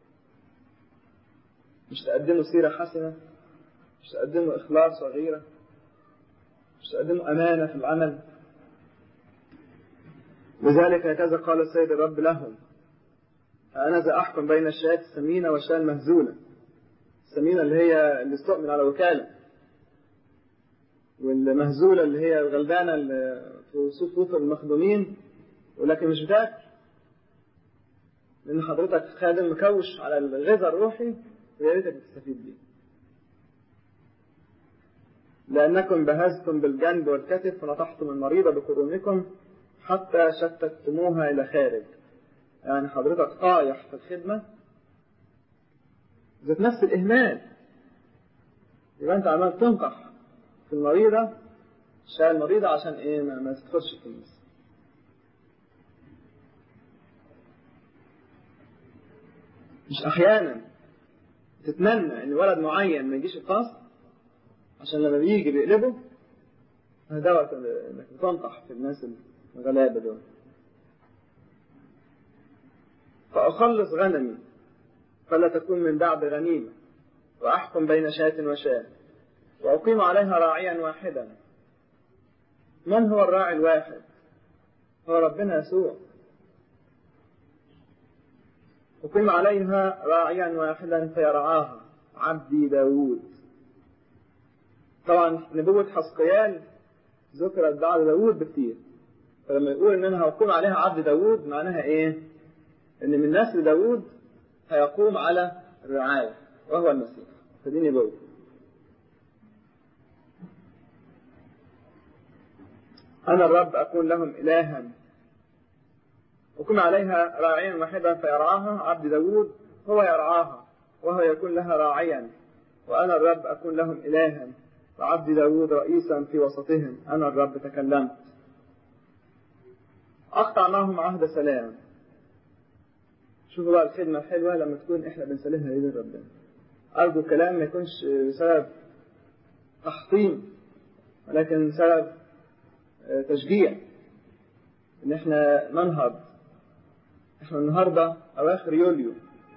مش تقدموا سيرة حسنة مش تقدموا إخلاص وغيرة مش تقدموا أمانة في العمل لذلك هكذا قال السيد الرب لهم أنا ذا أحكم بين الشاة السمينة والشاة المهزولة السمينة اللي هي اللي استؤمن على وكالة والمهزولة اللي هي الغلبانة اللي في صفوف المخدومين ولكن مش بتاكل لأن حضرتك خادم مكوش على الغذاء الروحي ويا ريتك تستفيد بيه لأنكم بهزتم بالجنب والكتف ونطحتم المريضة بقرونكم حتى شتتموها إلى خارج يعني حضرتك طايح في الخدمة ذات نفس الإهمال يبقى أنت عمال تنقح في المريضة الشاي المريضة عشان إيه ما, ما تدخلش الكنيسة مش أحيانا تتمنى إن ولد معين ما يجيش الفصل عشان لما بيجي بيقلبه هذا وقت إنك بتنقح في الناس الغلابة دول فأخلص غنمي فلا تكون من بعد غنيمة وأحكم بين شاة وشاة وأقيم عليها راعيا واحدا من هو الراعي الواحد هو ربنا يسوع أقيم عليها راعيا واحدا فيرعاها عبدي داود طبعا نبوة حسقيال ذكرت بعد داود بكتير فلما يقول ان انا هقوم عليها عبد داود معناها ايه ان من نسل داود هيقوم على الرعاية وهو المسيح فدي نبوة أنا الرب أكون لهم إلها أقوم عليها راعيا واحدا فيرعاها عبد داود هو يرعاها وهو يكون لها راعيا وأنا الرب أكون لهم إلها وعبد داود رئيسا في وسطهم أنا الرب تكلمت أقطع معهم عهد سلام شوفوا بقى الخدمة الحلوة لما تكون إحنا بنسلمها لإيد ربنا أرجو الكلام ما يكونش سبب تحطيم ولكن سبب تشجيع إن إحنا ننهض إحنا النهاردة أواخر يوليو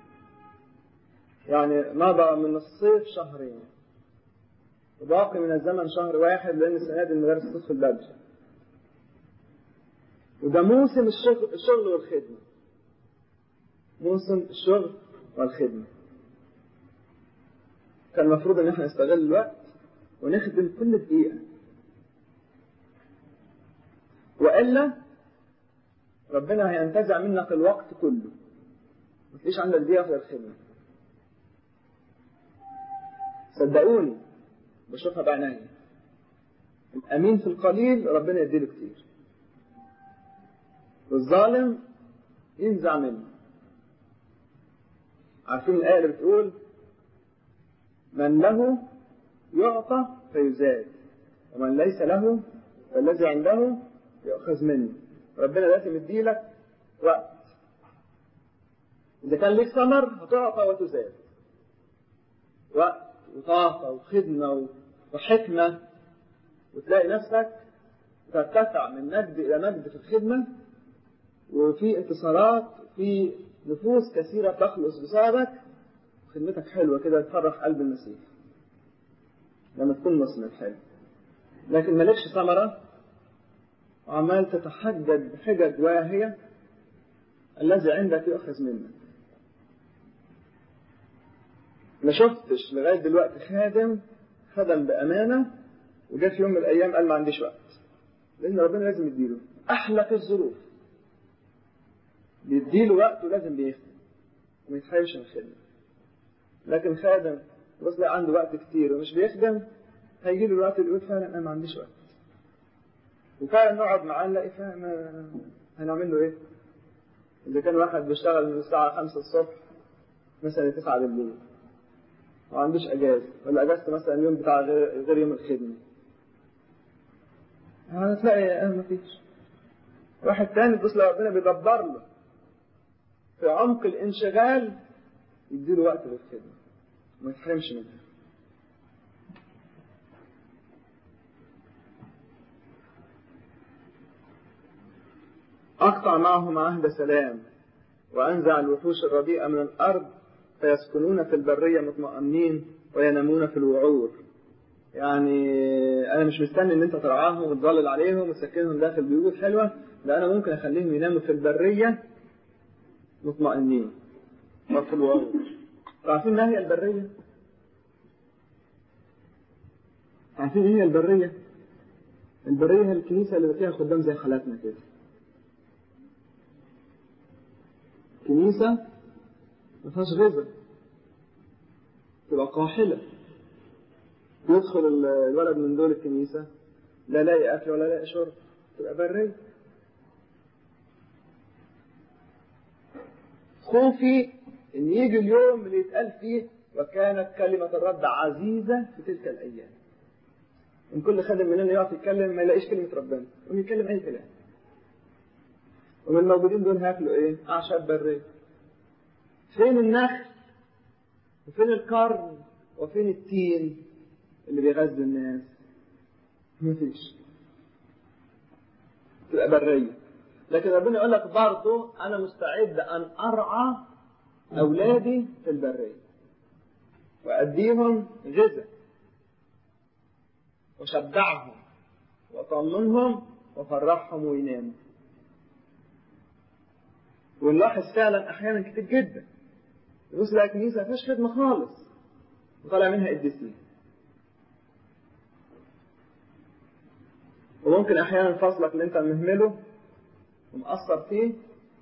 يعني مضى من الصيف شهرين وباقي من الزمن شهر واحد لأن السنة دي المدارس تدخل بدري وده موسم الشغل, الشغل والخدمة موسم الشغل والخدمة كان المفروض ان احنا نستغل الوقت ونخدم كل دقيقة وإلا ربنا هينتزع منك الوقت كله ما تلاقيش عندك دقيقة في الخدمة صدقوني بشوفها بعيني الأمين في القليل ربنا يديله كتير والظالم ينزع منه عارفين الآية اللي بتقول من له يعطى فيزاد ومن ليس له فالذي عنده يؤخذ منه ربنا لازم يديلك وقت إذا كان لك ثمر هتعطى وتزاد وقت وطاقة وخدمة وحكمة وتلاقي نفسك ترتفع من مجد إلى مجد في الخدمة وفي انتصارات وفي نفوس كثيرة تخلص بسببك خدمتك حلوة كده تفرح قلب المسيح لما تكون مسلم حلو لكن مالكش ثمرة وعمال تتحجج بحجج واهية الذي عندك يؤخذ منك ما شفتش لغاية دلوقتي خادم خدم بأمانة وجاء في يوم من الأيام قال ما عنديش وقت لأن ربنا لازم يديله أحلى في الظروف بيديله وقت ولازم بيخدم وما يتحايلش من الخدمة لكن خادم بص لا عنده وقت كتير ومش بيخدم هيجي له الوقت اللي يقول فعلا انا ما عنديش وقت وفعلا نقعد معاه نلاقي فعلا هنعمل له ايه؟ اذا كان واحد بيشتغل من الساعه 5 الصبح مثلا 9 بالليل ما عندوش اجازه ولا اجازته مثلا اليوم بتاع غير, غير يوم الخدمه هتلاقي اه مفيش واحد تاني تبص ربنا بيدبر له في عمق الانشغال يديله وقت للخدمه ما يتحرمش منها أقطع معهم عهد سلام وأنزع الوحوش الرديئة من الأرض فيسكنون في البرية مطمئنين وينامون في الوعور يعني أنا مش مستني إن أنت ترعاهم وتضلل عليهم وتسكنهم داخل بيوت حلوة لا أنا ممكن أخليهم يناموا في البرية مطمئنين وفي الوعور عارفين ما هي البرية؟ عارفين ايه هي البرية؟ البرية هي الكنيسة اللي فيها خدام زي حالاتنا كده. كنيسة ما فيهاش غذاء. تبقى قاحلة. يدخل الولد من دول الكنيسة لا لاقي أكل ولا لاقي شرب. تبقى برية. خوفي إن يجي اليوم اللي يتقال فيه وكانت كلمة الرب عزيزة في تلك الأيام. إن كل خادم مننا يقف يتكلم ما يلاقيش كلمة ربنا يقوم يتكلم أي كلام ومن الموجودين دول هياكلوا إيه؟ أعشاب برية فين النخل وفين القرن وفين التين اللي بيغذي الناس مفيش تبقى برية لكن ربنا يقول لك برضه أنا مستعد أن أرعى أولادي في البرية وأديهم غذاء وشبعهم وطمنهم وفرحهم ويناموا ونلاحظ فعلا احيانا كتير جدا تبص لها كنيسه ما فيهاش خدمه خالص وطالع منها قديسين وممكن احيانا فصلك اللي انت مهمله ومقصر فيه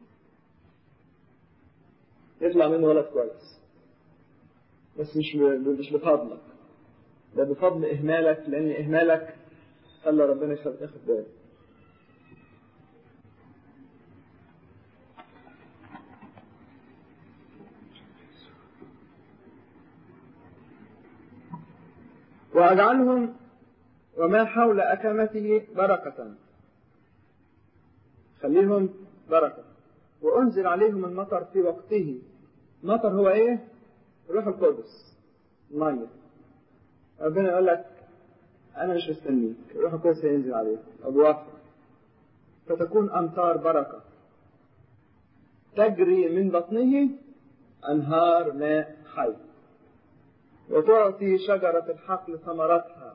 يطلع منه ولد كويس بس مش مش بفضلك ده بفضل إهمالك لأن إهمالك خلى ربنا ياخد باله. وأجعلهم وما حول أكمته بركة خليهم بركة وأنزل عليهم المطر في وقته مطر هو إيه؟ روح القدس ميه ربنا يقول لك أنا مش مستنيك روح القدس هينزل عليك أبواب فتكون أمطار بركة تجري من بطنه أنهار ماء حي وتعطي شجرة الحقل ثمرتها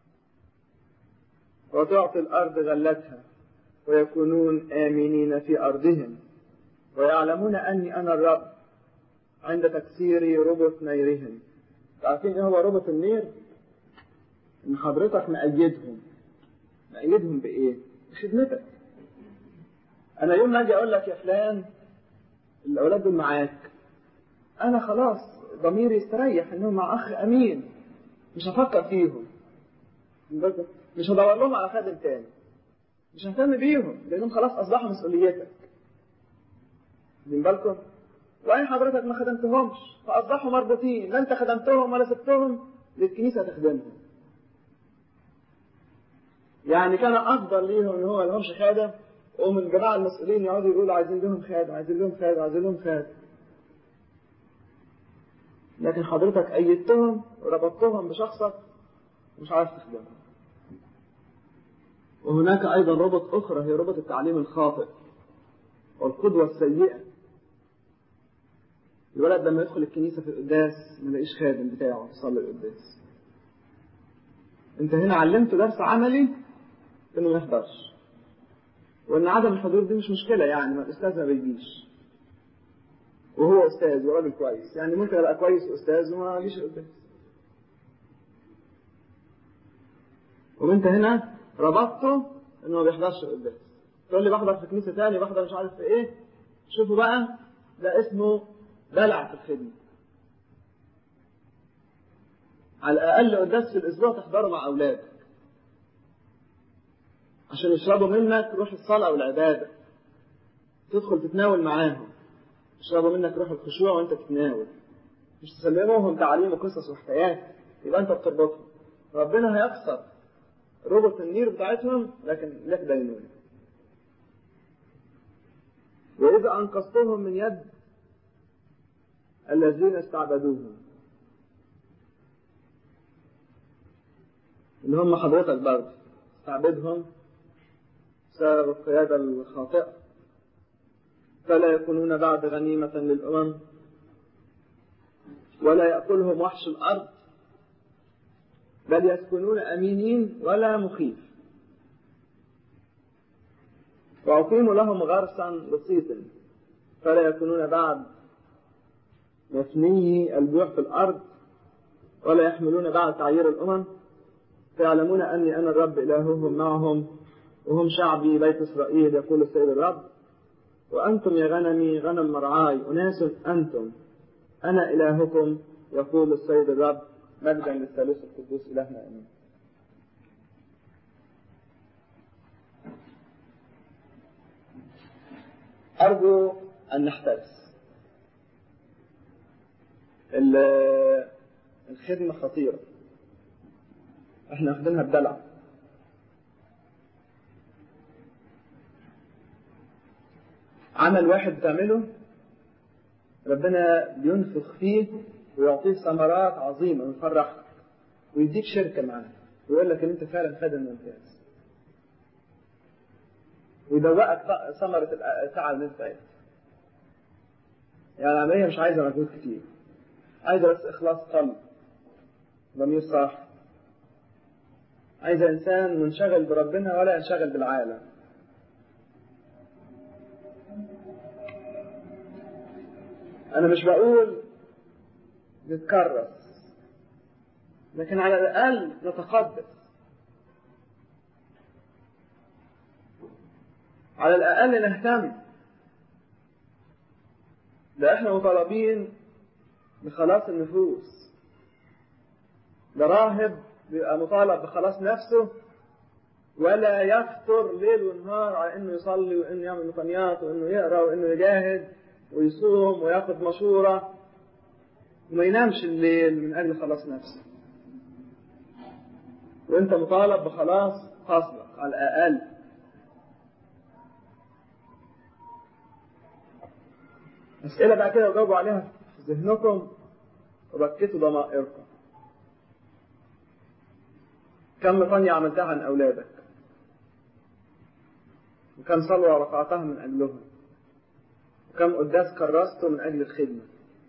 وتعطي الأرض غلتها ويكونون آمنين في أرضهم ويعلمون أني أنا الرب عند تكسير ربط نيرهم عارفين ايه هو ربط النير ان حضرتك مأيدهم مأيدهم بايه بخدمتك انا يوم ما اجي اقول لك يا فلان الاولاد دول معاك انا خلاص ضميري يستريح انهم مع اخ امين مش هفكر فيهم مش هدور لهم على خادم تاني مش ههتم بيهم لانهم خلاص اصبحوا مسؤوليتك من بالكم وأين حضرتك ما خدمتهمش فأصبحوا مربوطين لا أنت خدمتهم ولا سبتهم للكنيسة تخدمهم يعني كان أفضل ليهم إن هو لهمش خادم ومن الجماعة المسؤولين يقعدوا يقولوا عايزين لهم خادم عايزين لهم خادم عايزين لهم خادم لكن حضرتك أيدتهم وربطتهم بشخصك ومش عارف تخدمهم وهناك أيضا ربط أخرى هي ربط التعليم الخاطئ والقدوة السيئة الولد لما يدخل الكنيسة في القداس ما يلاقيش خادم بتاعه يصلي القداس انت هنا علمته درس عملي انه ما يحضرش وان عدم الحضور دي مش مشكلة يعني ما الاستاذ ما بيجيش وهو استاذ وراجل كويس يعني ممكن ابقى كويس استاذ وما اجيش القداس وانت هنا ربطته انه ما بيحضرش القداس تقول لي بحضر في كنيسة تاني بحضر مش عارف في ايه شوفوا بقى ده اسمه دلع في الخدمة على الأقل قداس في الأسبوع تحضره مع أولادك عشان يشربوا منك روح الصلاة والعبادة تدخل تتناول معاهم يشربوا منك روح الخشوع وانت تتناول مش تسلموهم تعاليم وقصص وحكايات يبقى انت بتربطهم ربنا هيكسر ربط النير بتاعتهم لكن لك دينون وإذا أنقذتهم من يد الذين استعبدوهم اللي هم حضرتك برضه استعبدهم بسبب القيادة الخاطئة فلا يكونون بعد غنيمة للأمم ولا يأكلهم وحش الأرض بل يسكنون أمينين ولا مخيف وأقيم لهم غرسا بسيط فلا يكونون بعد مفني الجوع في الأرض ولا يحملون بعد تعيير الأمم فيعلمون أني أنا الرب إلههم معهم وهم شعبي بيت إسرائيل يقول السيد الرب وأنتم يا غنمي غنم مرعاي أناس أنتم أنا إلهكم يقول السيد الرب مجدا للثالوث القدوس إلهنا آمين أرجو أن نحترس الخدمة خطيرة احنا واخدينها بدلع عمل واحد بتعمله ربنا بينفخ فيه ويعطيه ثمرات عظيمة ويفرحك ويديك شركة معاه ويقول لك ان انت فعلا خادم ممتاز ويدوقك ثمرة الساعة اللي انت عايزها يعني العملية مش عايزة مجهود كتير عايزة بس إخلاص قلب ضمير صح عايزة إنسان منشغل بربنا ولا ينشغل بالعالم أنا مش بقول نتكرس لكن على الأقل نتقدس على الأقل نهتم ده احنا مطالبين بخلاص النفوس ده راهب بيبقى مطالب بخلاص نفسه ولا يفتر ليل ونهار على انه يصلي وانه يعمل مقنيات وانه يقرا وانه يجاهد ويصوم وياخد مشوره وما ينامش الليل من اجل خلاص نفسه وانت مطالب بخلاص خاصك على الاقل أسئلة بقى كده وجاوبوا عليها في ذهنكم وبكتوا ضمائركم كم مطنية عملتها عن أولادك وكم صلوة رفعتها من أجلهم وكم قداس كرسته من أجل الخدمة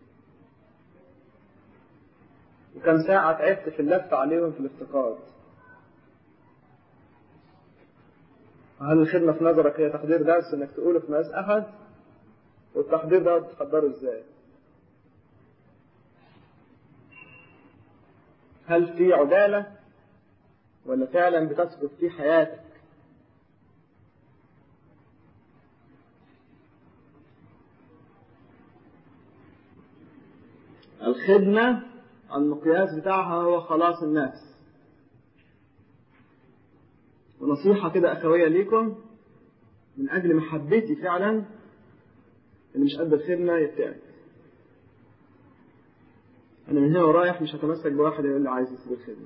وكم ساعة تعبت في اللف عليهم في الافتقاد هل الخدمة في نظرك هي تقدير درس انك تقوله في مقاس احد والتحضير ده تحضره ازاي هل في عدالة ولا فعلا بتسقط في حياتك الخدمة المقياس بتاعها هو خلاص النفس ونصيحة كده أخوية ليكم من أجل محبتي فعلا اللي مش قد الخدمة يبتعد أنا من هنا ورايح مش هتمسك بواحد يقول لي عايز يسيب الخدمة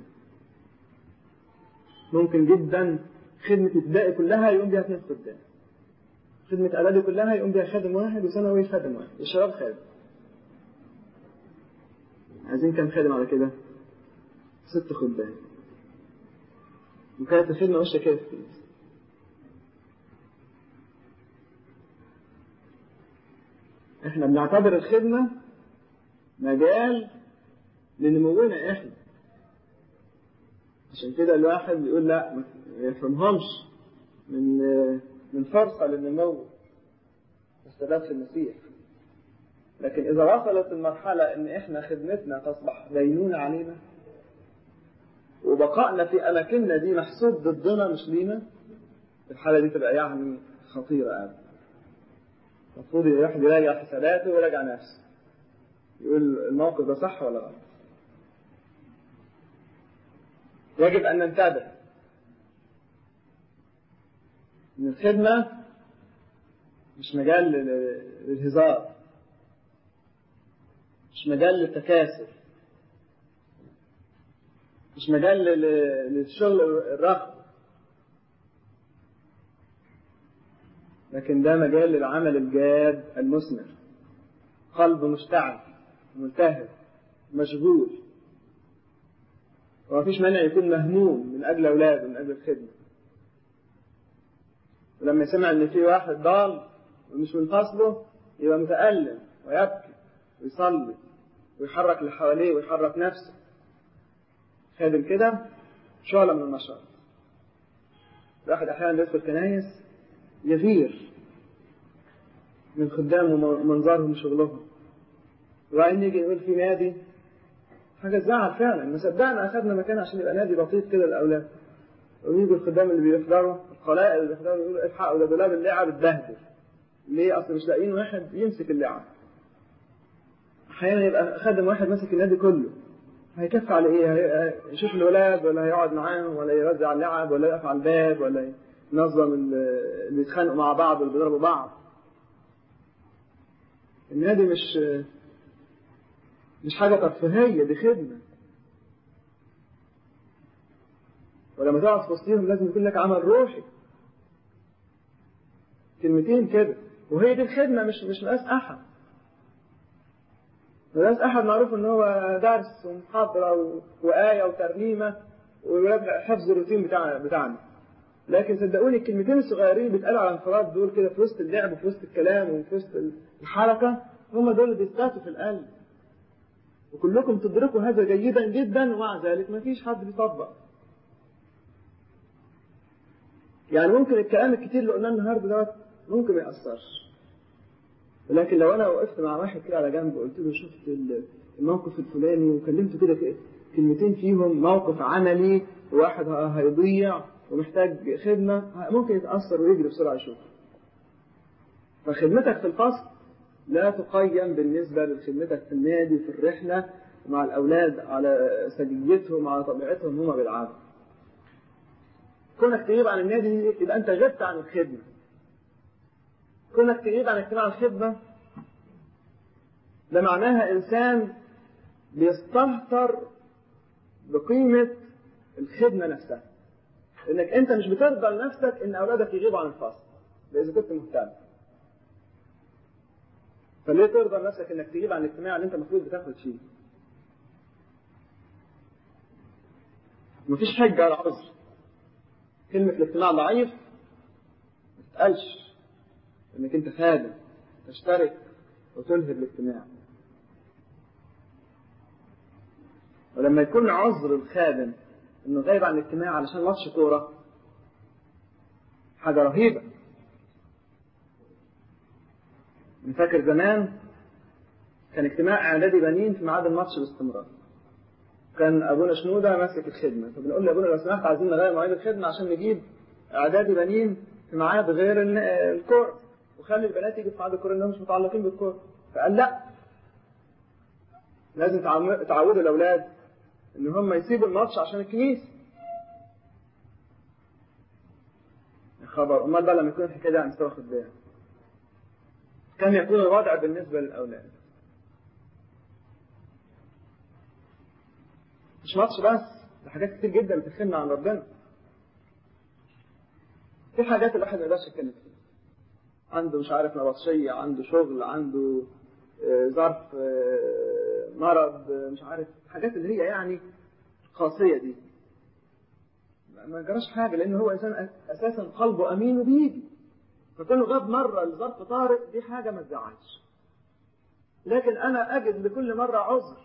ممكن جدا خدمة ابتدائي كلها يقوم بيها اثنين خدام خدمة إعدادي كلها يقوم بيها خادم واحد وثانوي خادم واحد الشباب خادم عايزين كام خادم على كده؟ ست خدام وكانت الخدمة ماشية كده في احنا بنعتبر الخدمة مجال لنمونا احنا عشان كده الواحد بيقول لا ما يفهمهمش من من فرصة للنمو والثبات في المسيح لكن إذا وصلت المرحلة إن إحنا خدمتنا تصبح دينونة علينا وبقائنا في أماكننا دي محسوب ضدنا مش لينا الحالة دي تبقى يعني خطيرة أوي المفروض الواحد يراجع حساباته ويراجع نفسه يقول الموقف ده صح ولا غلط يجب أن ننتبه إن الخدمة مش مجال للهزار مش مجال للتكاسل مش مجال للشغل الرخم لكن ده مجال للعمل الجاد المثمر قلب مشتعل ملتهب مشغول وما فيش مانع يكون مهموم من أجل أولاده من أجل الخدمة ولما سمع إن في واحد ضال ومش من فصله يبقى متألم ويبكي ويصلي ويحرك اللي حواليه ويحرك نفسه خادم كده شعلة من النشاط الواحد أحيانا يدخل كنايس يغير من خدامهم ومنظرهم وشغلهم وبعدين يجي يقول في نادي حاجة تزعل فعلا ما صدقنا أخذنا مكان عشان يبقى نادي لطيف كده للأولاد ويجوا الخدام اللي بيحضروا القلائل اللي بيحضروا يقولوا الحقوا ده دولاب اللعب اتبهدل ليه أصل مش لاقيين واحد يمسك اللعب أحيانا يبقى خادم واحد ماسك النادي كله هيكفي على إيه؟ يشوف الولاد ولا هيقعد معاهم ولا يوزع اللعب ولا يقف على الباب ولا ينظم اللي يتخانقوا مع بعض واللي بيضربوا بعض النادي مش مش حاجة ترفيهية دي خدمة ولما تقعد في وسطهم لازم يكون لك عمل روحي كلمتين كده وهي دي الخدمة مش مش مقاس أحد مقاس أحد معروف إن هو درس ومحاضرة وآية وترنيمة وولاد حفظ الروتين بتاعنا بتاعنا لكن صدقوني الكلمتين الصغيرين بيتقالوا على انفراد دول كده في وسط اللعب وفي وسط الكلام وفي وسط الحركة هم دول اللي بيثبتوا في القلب وكلكم تدركوا هذا جيدا جدا ومع ذلك ما فيش حد بيطبق يعني ممكن الكلام الكتير اللي قلناه النهارده دوت ممكن ما يأثرش ولكن لو انا وقفت مع واحد كده على جنب وقلت له شفت الموقف الفلاني وكلمته كده كلمتين فيهم موقف عملي وواحد هيضيع ومحتاج خدمة ممكن يتأثر ويجري بسرعة يشوف فخدمتك في الفصل لا تقيم بالنسبة لخدمتك في النادي في الرحلة مع الأولاد على سجيتهم على طبيعتهم هما بالعادة كونك تغيب عن النادي يبقى أنت غبت عن الخدمة كونك تغيب عن اجتماع الخدمة ده معناها إنسان بيستهتر بقيمة الخدمة نفسها إنك أنت مش بترضى لنفسك إن أولادك يغيبوا عن الفصل إذا كنت مهتم فليه ترضى لنفسك إنك تغيب عن الاجتماع اللي أنت المفروض بتاخد فيه مفيش حجة على عذر كلمة الاجتماع ضعيف ما تتقالش انك انت خادم تشترك وتنهي الاجتماع ولما يكون عذر الخادم انه غايب عن الاجتماع علشان ماتش كوره حاجه رهيبه انا فاكر زمان كان اجتماع اعدادي بنين في ميعاد الماتش باستمرار كان ابونا شنوده ماسك الخدمه فبنقول لابونا لو سمحت عايزين نغير مواعيد الخدمه عشان نجيب اعدادي بنين في ميعاد غير الكوره وخلي البنات يجوا في ميعاد الكوره انهم مش متعلقين بالكوره فقال لا لازم تعودوا الاولاد ان هم يسيبوا الماتش عشان الكنيسه يا خبر امال بقى لما يكون الحكايه دي على مستوى خدام كم يكون الوضع بالنسبه للاولاد مش ماتش بس ده حاجات كتير جدا بتخلنا عن ربنا في حاجات الواحد ما يقدرش يتكلم فيها عنده مش عارف نبطشية عنده شغل عنده ظرف مرض مش عارف حاجات اللي هي يعني قاسية دي ما جراش حاجة لأن هو إنسان أساسا قلبه أمين وبيجي فكانه غاب مرة لظرف طارئ دي حاجة ما تزعلش لكن أنا أجد لكل مرة عذر